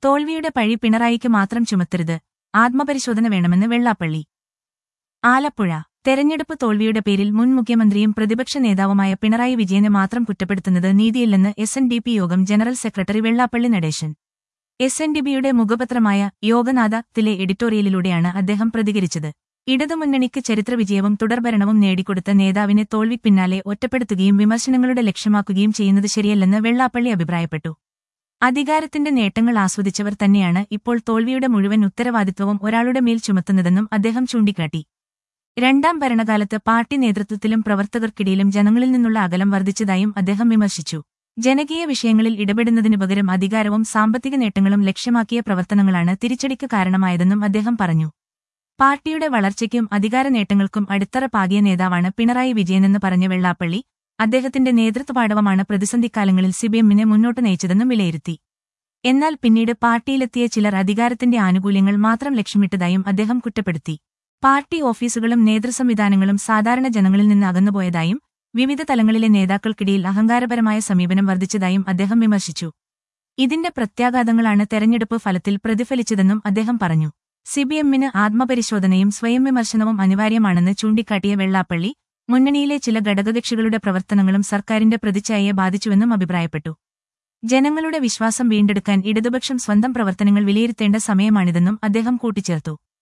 തോൽവിയുടെ പഴി പിണറായിക്ക് മാത്രം ചുമത്തരുത് ആത്മപരിശോധന വേണമെന്ന് വെള്ളാപ്പള്ളി ആലപ്പുഴ തെരഞ്ഞെടുപ്പ് തോൽവിയുടെ പേരിൽ മുൻ മുഖ്യമന്ത്രിയും പ്രതിപക്ഷ നേതാവുമായ പിണറായി വിജയനെ മാത്രം കുറ്റപ്പെടുത്തുന്നത് നീതിയില്ലെന്ന് എസ് എൻ ഡി പി യോഗം general secretary Vellappally Natesan S N D ബിയുടെ മുഖപത്രമായ യോഗനാഥ ത്തിലെ എഡിറ്റോറിയലിലൂടെയാണ് അദ്ദേഹം പ്രതികരിച്ചത് ഇടതുമുന്നണിക്ക് ചരിത്രവിജയവും തുടർഭരണവും നേടിക്കൊടുത്ത നേതാവിനെ തോൽവി പിന്നാലെ ഒറ്റപ്പെടുത്തുകയും വിമർശനങ്ങളുടെ ലക്ഷ്യമാക്കുകയും ചെയ്യുന്നത് ശരിയല്ലെന്ന് വെള്ളാപ്പള്ളി അഭിപ്രായപ്പെട്ടു അധികാരത്തിന്റെ നേട്ടങ്ങൾ ആസ്വദിച്ചവർ തന്നെയാണ് ഇപ്പോൾ തോൽവിയുടെ മുഴുവൻ ഉത്തരവാദിത്വവും ഒരാളുടെ മേൽ ചുമത്തുന്നതെന്നും അദ്ദേഹം ചൂണ്ടിക്കാട്ടി രണ്ടാം ഭരണകാലത്ത് പാർട്ടി നേതൃത്വത്തിലും പ്രവർത്തകർക്കിടയിലും ജനങ്ങളിൽ നിന്നുള്ള അകലം വർദ്ധിച്ചതായും അദ്ദേഹം വിമർശിച്ചു ജനകീയ വിഷയങ്ങളിൽ ഇടപെടുന്നതിനു പകരം അധികാരവും സാമ്പത്തിക നേട്ടങ്ങളും ലക്ഷ്യമാക്കിയ പ്രവർത്തനങ്ങളാണ് തിരിച്ചടിക്ക് കാരണമായതെന്നും അദ്ദേഹം പറഞ്ഞു പാർട്ടിയുടെ വളർച്ചയ്ക്കും അധികാര നേട്ടങ്ങൾക്കും അടിത്തറ പാകിയ നേതാവാണ് പിണറായി വിജയനെന്ന് പറഞ്ഞ വെള്ളാപ്പള്ളി അദ്ദേഹത്തിന്റെ നേതൃത്വപാടവമാണ് പ്രതിസന്ധിക്കാലങ്ങളിൽ സിബിഎമ്മിനെ മുന്നോട്ട് നയിച്ചതെന്നും വിലയിരുത്തി എന്നാൽ പിന്നീട് പാർട്ടിയിലെത്തിയ ചിലർ അധികാരത്തിന്റെ ആനുകൂല്യങ്ങൾ മാത്രം ലക്ഷ്യമിട്ടതായും അദ്ദേഹം കുറ്റപ്പെടുത്തി പാർട്ടി ഓഫീസുകളും നേതൃസംവിധാനങ്ങളും സാധാരണ ജനങ്ങളിൽ നിന്ന് അകന്നുപോയതായും വിവിധ തലങ്ങളിലെ നേതാക്കൾക്കിടയിൽ അഹങ്കാരപരമായ സമീപനം വർദ്ധിച്ചതായും അദ്ദേഹം വിമർശിച്ചു ഇതിന്റെ പ്രത്യാഘാതങ്ങളാണ് തെരഞ്ഞെടുപ്പ് ഫലത്തിൽ പ്രതിഫലിച്ചതെന്നും അദ്ദേഹം പറഞ്ഞു സിബിഎമ്മിന് ആത്മപരിശോധനയും സ്വയം വിമർശനവും അനിവാര്യമാണെന്ന് ചൂണ്ടിക്കാട്ടിയ വെള്ളാപ്പള്ളി മുന്നണിയിലെ ചില ഘടകകക്ഷികളുടെ പ്രവർത്തനങ്ങളും സർക്കാരിന്റെ പ്രതിച്ഛായയെ ബാധിച്ചുവെന്നും അഭിപ്രായപ്പെട്ടു ജനങ്ങളുടെ വിശ്വാസം വീണ്ടെടുക്കാൻ ഇടതുപക്ഷം സ്വന്തം പ്രവർത്തനങ്ങൾ വിലയിരുത്തേണ്ട സമയമാണിതെന്നും അദ്ദേഹം കൂട്ടിച്ചേർത്തു